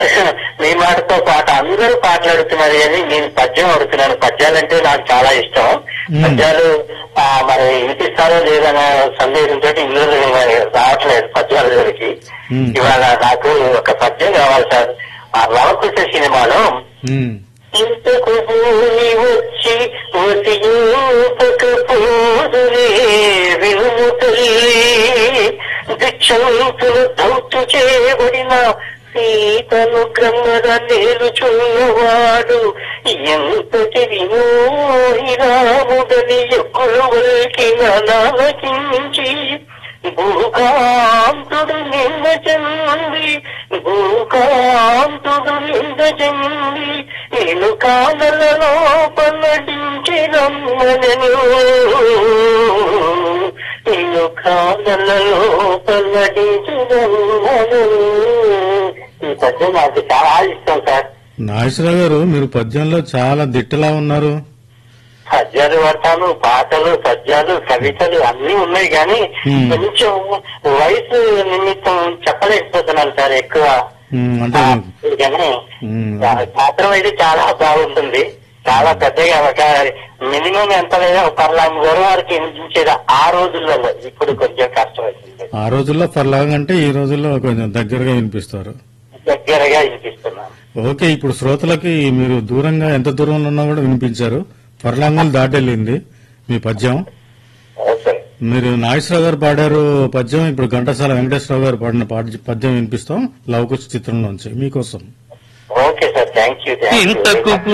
మీ మాటతో పాటు అందరూ పాటలు అడుగుతున్నారు కానీ నేను పద్యం అడుగుతున్నాను పద్యాలంటే నాకు చాలా ఇష్టం మ్మ్. పద్యాలు ఆ, మరి వినిపిస్తారో లేదనే సందేహంతో ఇందులో రావట్లేదు పద్యాల దగ్గరికి మ్మ్. ఇవాళ నాకు ఒక పద్యం కావాలి సార్ ఆ లవకుశ సినిమాలో ఉమ్, ఇంతకు భూమి వచ్చి పోదులే వినుము తల్లి దిక్షంతులు దౌతు చేయబడిన సీతను క్రమద నేలుచున్నవాడు ఎంతటి వినోహి రాముడని ఎక్కులు వల్కిన నాలకించి భూకాంతుడు నిన్న చంది భూకాంతుడు నిన్న చంది నేను కానలలో పన్నడించి రమ్మనను నేను కానలలో పన్నడించి రమ్మనను ఈ పద్యం నాకు చాలా ఇష్టం సార్ నాగేశ్వరరావు గారు మీరు పద్యంలో చాలా దిట్టలా ఉన్నారు పద్యాలు పడతాను పాటలు పద్యాలు కవితలు అన్ని ఉన్నాయి కానీ Hmm. కొంచెం వయసు నిమిత్తం చెప్పలేకపోతున్నాను సార్ ఎక్కువ ఉమ్, అంటే ఆ, కానీ ఉమ్, పాత్రం అయితే చాలా బాగుంటుంది చాలా పెద్దగా ఒక మినిమం ఎంత లేదా ఒక పర్లాంగ్ వరకు వరకు వినిపించేది ఆ రోజుల్లో ఇప్పుడు కొంచెం కష్టం అవుతుంది ఆ రోజుల్లో ఫర్లాంగ్ అంటే ఈ రోజుల్లో కొంచెం దగ్గరగా వినిపిస్తారు దగ్గరగా వినిపిస్తున్నాను ఓకే ఇప్పుడు శ్రోతలకి మీరు దూరంగా ఎంత దూరంలో ఉన్నా కూడా వినిపించారు ఫర్లాంగులు దాటెళ్ళింది మీ పద్యం ఓకే మీరు నాగేశ్వరరావు గారు పాడారు పద్యం ఇప్పుడు ఘంటసాల వెంకటేశ్వరరావు గారు పాడిన పాట- పద్యం వినిపిస్తాం లవకుశ చిత్రంలోంచి మీకోసం okay sir thank you thank you ఇంతకు